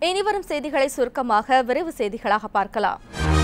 இனிவரும் செய்திகளை சுருக்கமாக விரைவு செய்திகளாக பார்க்கலாம்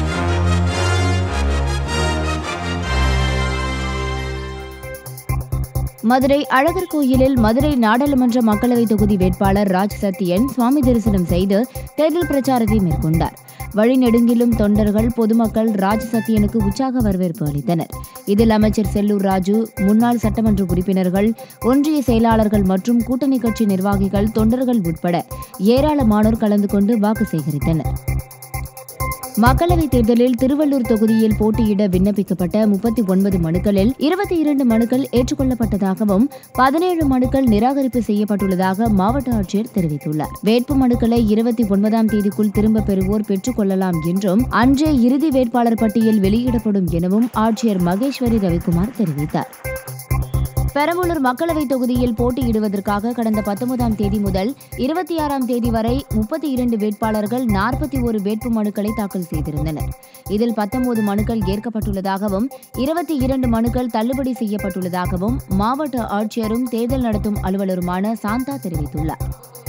மதுரை அழகர் கோயிலில் மதுரை நாடாளுமன்ற மக்களவைத் தொகுதி வேட்பாளர் ராஜ் சத்தியன் சுவாமி தரிசனம் செய்து தேர்தல் பிரச்சாரத்தை மேற்கொண்டார் வழிநெடுங்கிலும் தொண்டர்கள் பொதுமக்கள் ராஜ் சத்தியனுக்கு உற்சாக வரவேற்பு அளித்தனர் இதில் அமைச்சர் செல்லூர் ராஜு முன்னாள் சட்டமன்ற உறுப்பினர்கள் ஒன்றிய செயலாளர்கள் மற்றும் கூட்டணி கட்சி நிர்வாகிகள் தொண்டர்கள் உட்பட ஏராளமானோர் கலந்து கொண்டு வாக்கு சேகரித்தனர் மக்களவைத் தேர்தலில் திருவள்ளூர் தொகுதியில் போட்டியிட விண்ணப்பிக்கப்பட்ட முப்பத்தி ஒன்பது மனுக்களில் இருபத்தி இரண்டு மனுக்கள் ஏற்றுக்கொள்ளப்பட்டதாகவும் பதினேழு மனுக்கள் நிராகரிப்பு செய்யப்பட்டுள்ளதாக மாவட்ட ஆட்சியர் தெரிவித்துள்ளார் வேட்பு மனுக்களை இருபத்தி ஒன்பதாம் தேதிக்குள் திரும்பப் பெறுவோர் பெற்றுக் கொள்ளலாம் என்றும் அன்றே இறுதி வேட்பாளர் பட்டியல் வெளியிடப்படும் எனவும் ஆட்சியர் மகேஸ்வரி ரவிக்குமார் தெரிவித்தார் பெரம்பலூர் மக்களவைத் தொகுதியில் போட்டியிடுவதற்காக கடந்த பத்தொன்பதாம் தேதி முதல் இருபத்தி ஆறாம் தேதி வரை முப்பத்தி இரண்டு வேட்பாளர்கள் நாற்பத்தி ஒரு வேட்பு மனுக்களை தாக்கல் செய்திருந்தனர் இதில் பத்தொன்பது மனுக்கள் ஏற்கப்பட்டுள்ளதாகவும் இருபத்தி இரண்டு மனுக்கள் தள்ளுபடி செய்யப்பட்டுள்ளதாகவும் மாவட்ட ஆட்சியரும் தேர்தல் நடத்தும் அலுவலருமான சாந்தா தெரிவித்துள்ளார்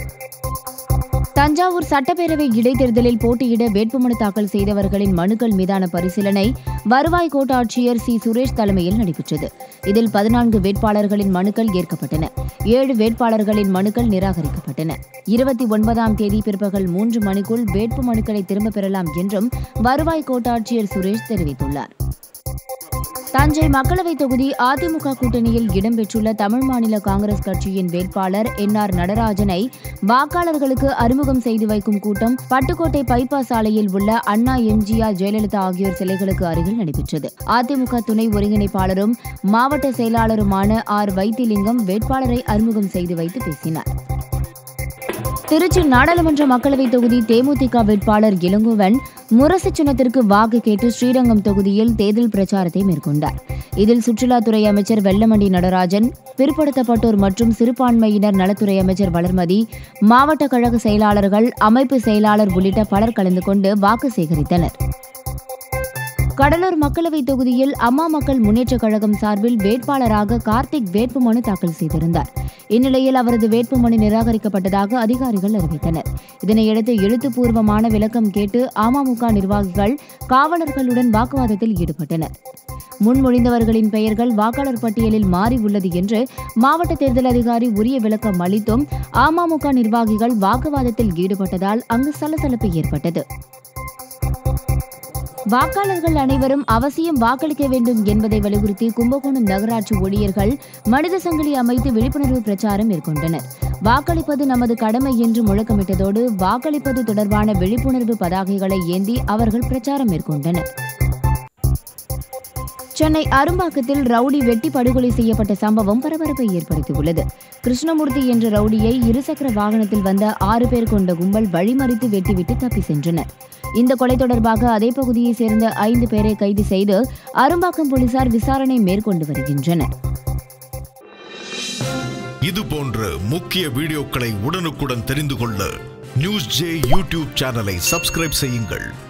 தஞ்சாவூர் சட்டப்பேரவை இடைத்தேர்தலில் போட்டியிட வேட்புமனு தாக்கல் செய்தவர்களின் மனுக்கள் மீதான பரிசீலனை வருவாய் கோட்டாட்சியர் சி சுரேஷ் தலைமையில் நடைபெற்றது இதில் பதினான்கு வேட்பாளர்களின் மனுக்கள் ஏற்கப்பட்டன ஏழு வேட்பாளர்களின் மனுக்கள் நிராகரிக்கப்பட்டன இருபத்தி ஒன்பதாம் தேதி பிற்பகல் மூன்று மணிக்குள் வேட்பு மனுக்களை திரும்பப் பெறலாம் என்றும் வருவாய் கோட்டாட்சியர் சுரேஷ் தெரிவித்துள்ளார் தஞ்சை மக்களவைத் தொகுதி அதிமுக கூட்டணியில் இடம்பெற்றுள்ள தமிழ் மாநில காங்கிரஸ் கட்சியின் வேட்பாளர் என் ஆர் நடராஜனை வாக்காளர்களுக்கு அறிமுகம் செய்து வைக்கும் கூட்டம் பட்டுக்கோட்டை பைபாஸ் சாலையில் உள்ள அண்ணா எம்ஜிஆர் ஜெயலலிதா ஆகியோர் சிலைகளுக்கு அருகில் நடைபெற்றது அதிமுக துணை ஒருங்கிணைப்பாளரும் மாவட்ட செயலாளருமான ஆர் வைத்திலிங்கம் வேட்பாளரை அறிமுகம் செய்து வைத்து பேசினார் திருச்சி நாடாளுமன்ற மக்களவைத் தொகுதி தேமுதிக வேட்பாளர் இளங்கோவன் முரசு சின்னத்திற்கு வாக்கு கேட்டு ஸ்ரீரங்கம் தொகுதியில் தேர்தல் பிரச்சாரத்தை மேற்கொண்டார் இதில் சுற்றுலாத்துறை அமைச்சர் வெல்லமண்டி நடராஜன் பிற்படுத்தப்பட்டோர் மற்றும் சிறுபான்மையினர் நலத்துறை அமைச்சர் வளர்மதி மாவட்ட கழக செயலாளர்கள் அமைப்பு செயலாளர் உள்ளிட்ட பலர் கலந்து கொண்டு வாக்கு சேகரித்தனர் கடலூர் மக்களவைத் தொகுதியில் அம்மா மக்கள் முன்னேற்றக் கழகம் சார்பில் வேட்பாளராக கார்த்திக் வேட்புமனு தாக்கல் செய்திருந்தார் இந்நிலையில் அவரது வேட்புமனு நிராகரிக்கப்பட்டதாக அதிகாரிகள் அறிவித்தனர் இதனையடுத்து எழுத்துப்பூர்வமான விளக்கம் கேட்டு அமமுக நிர்வாகிகள் காவலர்களுடன் வாக்குவாதத்தில் ஈடுபட்டனர் முன்மொழிந்தவர்களின் பெயர்கள் வாக்காளர் பட்டியலில் மாறி உள்ளது என்று மாவட்ட தேர்தல் அதிகாரி உரிய விளக்கம் அளித்தும் அமமுக நிர்வாகிகள் வாக்குவாதத்தில் ஈடுபட்டதால் அங்கு சலசலப்பு ஏற்பட்டது வாக்காளர்கள் அனைவரும் அவசியம் வாக்களிக்க வேண்டும் என்பதை வலியுறுத்தி கும்பகோணம் நகராட்சி ஊழியர்கள் மனித சங்கிலி அமைத்து விழிப்புணர்வு பிரச்சாரம் மேற்கொண்டனர் வாக்களிப்பது நமது கடமை என்று முழக்கமிட்டதோடு வாக்களிப்பது தொடர்பான விழிப்புணர்வு பதாகைகளை ஏந்தி அவர்கள் பிரச்சாரம் மேற்கொண்டனர் சென்னை அரும்பாக்கத்தில் ரவுடி வெட்டி படுகொலை செய்யப்பட்ட சம்பவம் பரபரப்பை ஏற்படுத்தியுள்ளது கிருஷ்ணமூர்த்தி என்ற ரவுடியை இருசக்கர வாகனத்தில் வந்த ஆறு பேர் கொண்ட கும்பல் வழிமறித்து வெட்டிவிட்டு தப்பி சென்றனர் இந்த கொலை தொடர்பாக அதே பகுதியைச் சேர்ந்த ஐந்து பேரை கைது செய்து அரும்பாக்கம் போலீசார் விசாரணை மேற்கொண்டு வருகின்றனர் இது போன்ற முக்கிய வீடியோக்களை உடனுக்குடன் தெரிந்து கொள்ள நியூஸ் ஜே யூடியூப் சேனலை சப்ஸ்கிரைப் செய்யுங்கள்